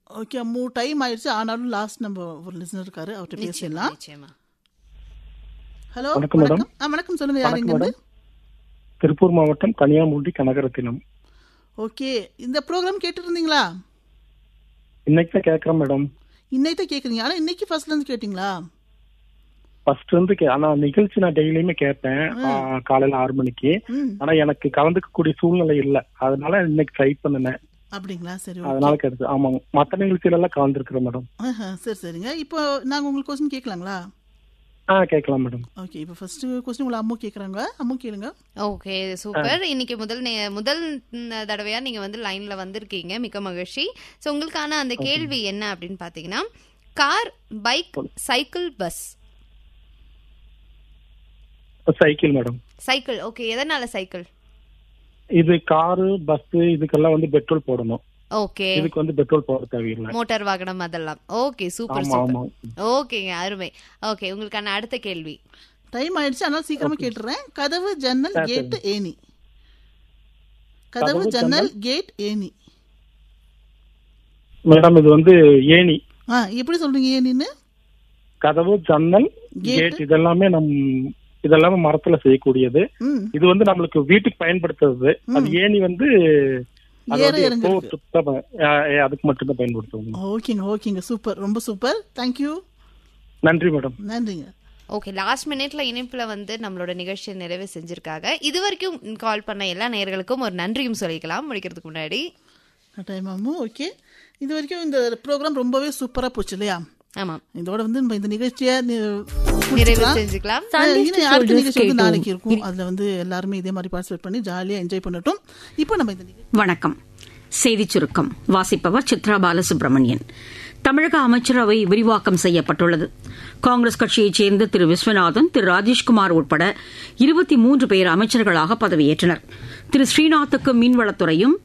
Okay Ammu time ஆயிடுச்சு ஆனாலும் last நம்ம ஒரு லிசனர் இருக்காரு அவர்கிட்ட பேசிடலாம் நிச்சயமா ஹலோ வணக்கம் மேடம். ஆ வணக்கம் சொல்லுங்க யார் வணக்கம் இங்க மேடம் திருப்பூர் மாவட்டம் கனியாமூண்டி கனகரத்தினம் ஓகே இந்த ப்ரோக்ராம் கேட்டுட்டு இருந்தீங்களா இன்னைக்கு தான் கேட்கறேன் மேடம் இன்னைக்கு தான் கேக்குறீங்க ஆனா இன்னைக்கு ஃபர்ஸ்ட்ல இருந்து கேட்டீங்களா ஃபர்ஸ்ட் இருந்து கே- ஆனா நிகழ்ச்சி நான் டெய்லியுமே கேட்பேன் ஆ, காலையில ஆறு மணிக்கு ம் ஆனா எனக்கு கலந்துக்கக்கூடிய சூழ்நிலை இல்ல அதனால இன்னைக்கு ட்ரை பண்ணினேன் அப்படிங்களா சரி ஓகே அதனால கிடைச்சு ஆமாங்க மத்த நிகழ்ச்சியில எல்லாம் கலந்துருக்கிறேன் மேடம் ஆஹா, சரி சரிங்க இப்போ நாங்க உங்களுக்கு கொஸ்டின் கேட்கலாங்களா ஆ கேட்கலாம் மேடம் ஓகே இப்போ ஃபர்ஸ்ட் கொஸ்டின் உங்களை அம்மு கேக்குறாங்க அம்மு கேளுங்க ஓகே சூப்பர் இன்னைக்கு முதல் நே- முதல் ம், தடவையா நீங்க வந்து லைன்ல வந்திருக்கீங்க மிக்க மகிழ்ச்சி சோ உங்களுக்கான அந்த கேள்வி என்ன அப்படின்னு பாத்தீங்கன்னா car bike cycle bus cycle madam cycle okay எதனால சைக்கிள் இது காரு பஸ் இதுக்கெல்லாம் வந்து பெட்ரோல் போடணும் ஓகே இதுக்கு வந்து பெட்ரோல் போட தேவையில்லை மோட்டார் வாகனம் அதெல்லாம் ஓகே சூப்பர் ஆமா சூப்பர் ஆமா ஓகேங்க அருமை ஓகே உங்களுக்கான அடுத்த கேள்வி டைம் ஆயிடுச்சு அதனால சீக்கிரமா கேட்டுறேன் கதவு ஜன்னல் கேட் ஏணி கதவு கதவு, ஜன்னல் கேட் ஏணி மேடம் இது வந்து ஏணி ஆ எப்படி சொல்றீங்க ஏணின்னு கதவு ஜன்னல் Gate. கேட் இதெல்லாமே நம் இதெல்லாமே மரத்துல செய்யக்கூடியது ம் இது வந்து நம்மளுக்கு வீட்டுக்கு பயன்படுத்துறது அது ஏணி வந்து அது ஏற வந்து இறங்குறதுக்கு. போட்டுக்கு தான் ப- ஆ, ஏ, அதுக்கு மட்டும்தான் பயன்படுத்துவோம் ஓகேங்க ஓகேங்க சூப்பர் ரொம்ப சூப்பர் தேங்க்யூ நன்றி மேடம் நன்றிங்க ஓகே லாஸ்ட் மினிட்ல இணைப்புல வந்து நம்மளோட நிகழ்ச்சியை நிறைவு செஞ்சிருக்காங்க இது வரைக்கும் கால் பண்ண எல்லா நேயர்களுக்கும் ஒரு நன்றியும் சொல்லிக்கலாம் முடிக்கிறதுக்கு முன்னாடி டைம் ஆகும் ஓகே இது வரைக்கும் இந்த ப்ரோக்ராம் ரொம்பவே சூப்பரா போச்சு இல்லையா ஆமா இதோட வந்து நம்ம இந்த நிகழ்ச்சியை நி- நிறைவு முடிச்சுக்கலாம். செஞ்சுக்கலாம் அஹ் இனி அடுத்த நிகழ்ச்சி வந்து நாளைக்கு இருக்கும் அதுல வந்து எல்லாருமே இதே மாதிரி பார்ட்டிசிபேட் பண்ணி ஜாலியா என்ஜாய் பண்ணட்டும் இப்போ நம்ம இந்த நிகழ்ச்சி வணக்கம் செய்திச் சுருக்கம் வாசிப்பவர் சித்ரா பாலசுப்ரமணியன் தமிழக அமைச்சரவை விரிவாக்கம் செய்யப்பட்டுள்ளது காங்கிரஸ் கட்சியைச் சேர்ந்த திரு விஸ்வநாதன் திரு ராஜேஷ்குமார் உட்பட இருபத்தி மூன்று பேர் அமைச்சர்களாக பதவியேற்றனர் திரு ஸ்ரீநாத்துக்கு மீன்வளத்துறையும்